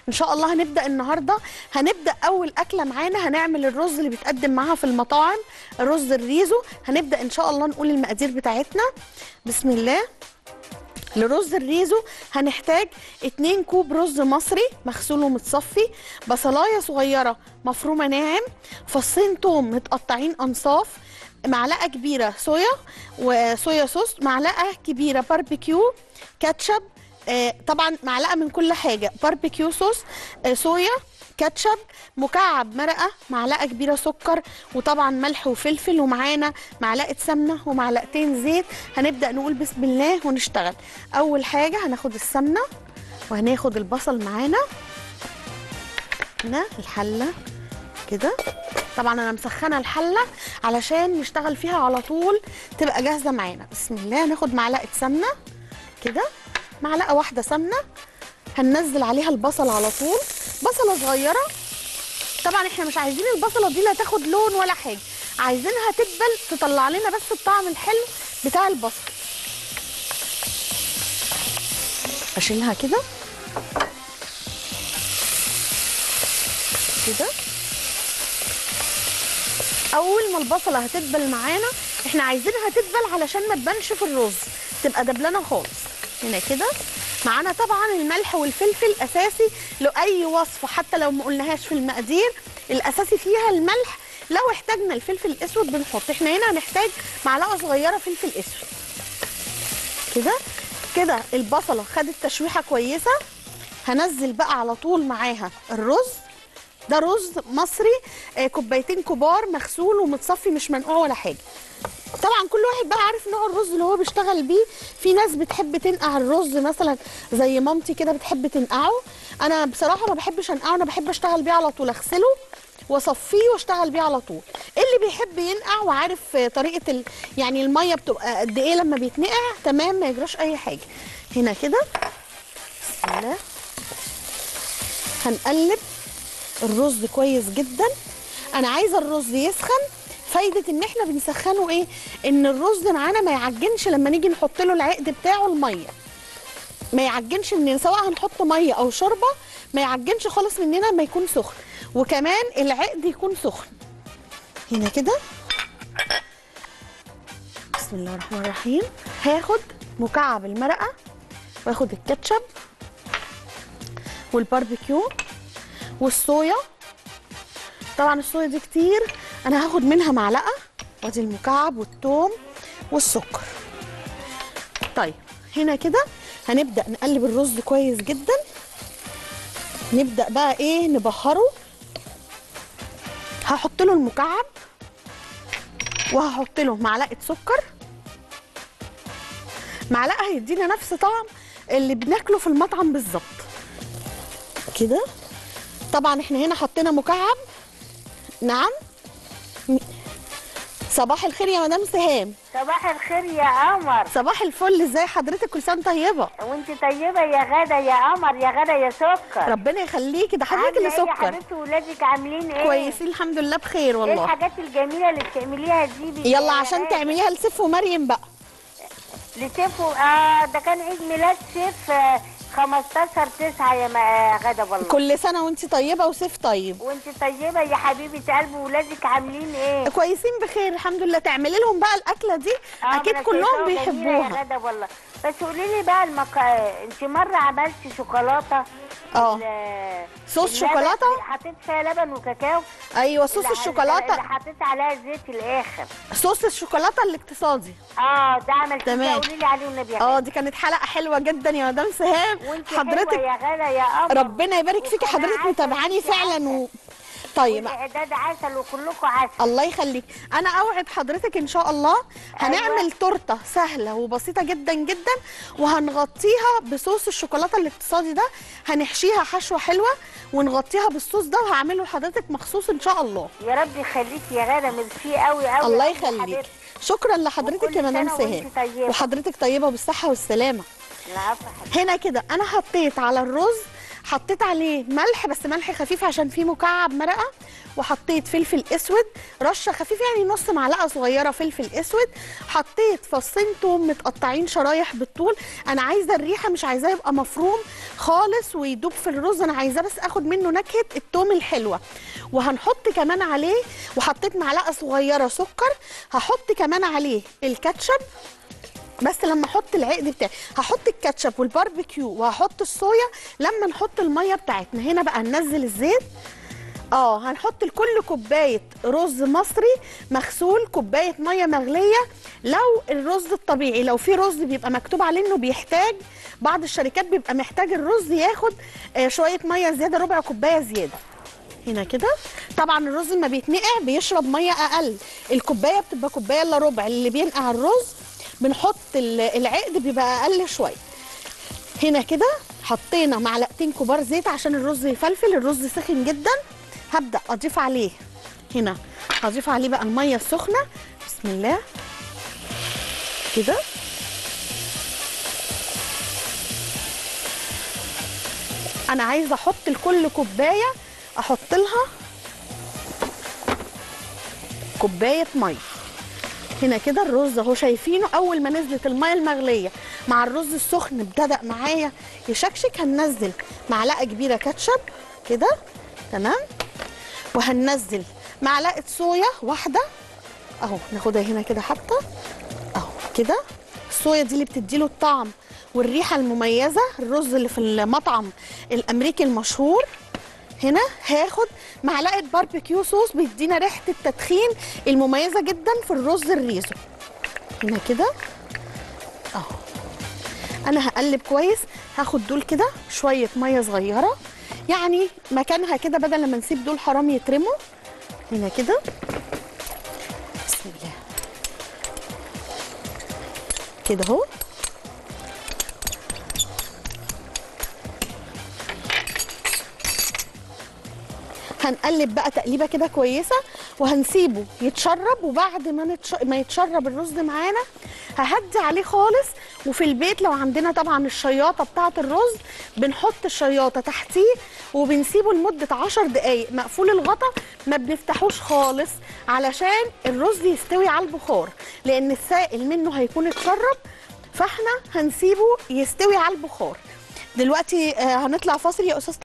ان شاء الله هنبدا النهارده هنبدا اول اكله معانا هنعمل الرز اللي بيتقدم معاها في المطاعم الرز الريزو هنبدا ان شاء الله نقول المقادير بتاعتنا بسم الله لرز الريزو هنحتاج 2 كوب رز مصري مغسول ومتصفي بصلايه صغيره مفرومه ناعم فصين توم متقطعين انصاف معلقه كبيره صويا وصويا صوص معلقه كبيره باربيكيو كاتشب آه طبعا معلقه من كل حاجه باربيكيو صوص آه صويا كاتشب مكعب مرقه معلقه كبيره سكر وطبعا ملح وفلفل ومعانا معلقه سمنه ومعلقتين زيت هنبدا نقول بسم الله ونشتغل اول حاجه هناخد السمنه وهناخد البصل معانا هنا الحله كده طبعا انا مسخنه الحله علشان نشتغل فيها على طول تبقى جاهزه معانا بسم الله هناخد معلقه سمنه كده معلقه واحده سمنه هننزل عليها البصل على طول بصله صغيره طبعا احنا مش عايزين البصله دي لا تاخد لون ولا حاجه عايزينها تدبل تطلع لنا بس الطعم الحلو بتاع البصل اشيلها كده كده اول ما البصله هتدبل معانا احنا عايزينها تدبل علشان ما تبانش في الرز تبقى دبلانه خالص هنا كده معانا طبعا الملح والفلفل اساسي لاي وصفه حتى لو ما قلناهاش في المقادير الاساسي فيها الملح لو احتاجنا الفلفل الاسود بنحط احنا هنا هنحتاج معلقه صغيره فلفل اسود كده كده البصله خدت تشويحه كويسه هنزل بقى على طول معاها الرز ده رز مصري آه، كوبايتين كبار مغسول ومتصفي مش منقوع ولا حاجه طبعا كل واحد بقى عارف نوع الرز اللي هو بيشتغل بيه في ناس بتحب تنقع الرز مثلا زي مامتي كده بتحب تنقعه انا بصراحه ما بحبش انقعه انا بحب اشتغل بيه على طول اغسله واصفيه واشتغل بيه على طول اللي بيحب ينقع وعارف آه، طريقه ال... يعني الميه بتبقى قد ايه لما بيتنقع تمام ما يجراش اي حاجه هنا كده بسم الله هنقلب الرز كويس جدا انا عايزه الرز يسخن فايده ان احنا بنسخنه ايه ان الرز معانا ما يعجنش لما نيجي نحط له العقد بتاعه الميه ما يعجنش ان سواء هنحط ميه او شوربه ما يعجنش خالص مننا ما يكون سخن وكمان العقد يكون سخن هنا كده بسم الله الرحمن الرحيم هاخد مكعب المرقه واخد الكاتشب والباربيكيو والصويا طبعا الصويا دي كتير انا هاخد منها معلقه وادي المكعب والثوم والسكر طيب هنا كده هنبدا نقلب الرز كويس جدا نبدا بقى ايه نبهره هحط له المكعب وهحط له معلقه سكر معلقه هيدينا نفس طعم اللي بناكله في المطعم بالظبط كده طبعا احنا هنا حطينا مكعب نعم صباح الخير يا مدام سهام صباح الخير يا قمر صباح الفل ازاي حضرتك كل سنه طيبه وانت طيبه يا غدا يا قمر يا غدا يا سكر ربنا يخليكي ده حضرتك اللي عاملة ايه يا سكر حبيبتي ولادك عاملين ايه كويسين الحمد لله بخير ايه والله الحاجات الجميله اللي بتعمليها دي بي- يلا يا عشان غادة؟ تعمليها لسيف ومريم بقى لسيف و- اه ده كان عيد ميلاد سيف آه 15 9 يا ما- آه، غدا والله كل سنه وانت طيبه وسيف طيب وانت طيبه يا حبيبه قلبي ولادك عاملين ايه كويسين بخير الحمد لله تعملي لهم بقى الاكله دي آه، ما اكيد أنا كلهم شايفاها جميلة بيحبوها يا غدا والله بس قولي لي بقى المك... انت مره عملتي شوكولاته اه. ال- صوص اللبن شوكولاتة؟ حطيت فيها لبن وكاكاو ايوه صوص اللي- اللي الشوكولاته حطيت عليها زيت الاخر صوص الشوكولاته الاقتصادي اه ده عملت تمام. قولي لي عليه والنبي يا اه غدا. دي كانت حلقه حلوه جدا يا مدام سهام وانت حضرتك حلوة يا غدا يا قمر ربنا يبارك فيكي وقناة حضرتك عسل متابعاني وانت فعلا و... عسل. طيب والاعداد عسل وكلكم عسل الله يخليك انا اوعد حضرتك ان شاء الله هنعمل أيوة. تورته سهله وبسيطه جدا جدا وهنغطيها بصوص الشوكولاته الاقتصادي ده هنحشيها حشوه حلوه ونغطيها بالصوص ده وهعمله لحضرتك مخصوص ان شاء الله يا رب يخليكي يا غدا ميرسي قوي قوي الله قوي يا يخليك حبيبتي. شكرا لحضرتك وكل يا مدام سنة سهام وانت طيبة. وحضرتك طيبه بالصحه والسلامه العفو يا حبيبتي هنا كده انا حطيت على الرز حطيت عليه ملح بس ملح خفيف عشان فيه مكعب مرقه وحطيت فلفل اسود رشه خفيفه يعني نص معلقه صغيره فلفل اسود حطيت فصين توم متقطعين شرايح بالطول انا عايزه الريحه مش عايزاه يبقى مفروم خالص ويدوب في الرز انا عايزاه بس اخد منه نكهه التوم الحلوه وهنحط كمان عليه وحطيت معلقه صغيره سكر هحط كمان عليه الكاتشب بس لما احط العقد بتاعي هحط الكاتشب والباربيكيو وهحط الصويا لما نحط الميه بتاعتنا هنا بقى ننزل الزيت اه هنحط لكل كوبايه رز مصري مغسول كوبايه ميه مغليه لو الرز الطبيعي لو في رز بيبقى مكتوب عليه انه بيحتاج بعض الشركات بيبقى محتاج الرز ياخد آه شويه ميه زياده ربع كوبايه زياده هنا كده طبعا الرز لما بيتنقع بيشرب ميه اقل الكوبايه بتبقى كوبايه الا ربع اللي بينقع الرز بنحط ال- العقد بيبقى اقل شويه هنا كده حطينا معلقتين كبار زيت عشان الرز يفلفل الرز سخن جدا هبدا اضيف عليه هنا هضيف عليه بقى الميه السخنه بسم الله كده انا عايزه احط لكل كوبايه احط لها كوبايه ميه هنا كده الرز اهو شايفينه اول ما نزلت الميه المغليه مع الرز السخن ابتدى معايا يشكشك هننزل معلقه كبيره كاتشب كده تمام وهننزل معلقه صويا واحده اهو ناخدها هنا كده حتى اهو كده الصويا دي اللي بتديله الطعم والريحه المميزه الرز اللي في المطعم الامريكي المشهور هنا هاخد معلقه باربيكيو صوص بيدينا ريحه التدخين المميزه جدا في الرز الريزو هنا كده اهو انا هقلب كويس هاخد دول كده شويه ميه صغيره يعني مكانها كده بدل لما نسيب دول حرام يترموا هنا كده بسم الله كده اهو هنقلب بقى تقليبه كده كويسه وهنسيبه يتشرب وبعد ما نتش... ما يتشرب الرز معانا ههدي عليه خالص وفي البيت لو عندنا طبعا الشياطه بتاعه الرز بنحط الشياطه تحتيه وبنسيبه لمده 10 دقائق مقفول الغطا ما بنفتحوش خالص علشان الرز يستوي على البخار لان السائل منه هيكون اتشرب فاحنا هنسيبه يستوي على البخار دلوقتي آه، هنطلع فاصل يا استاذ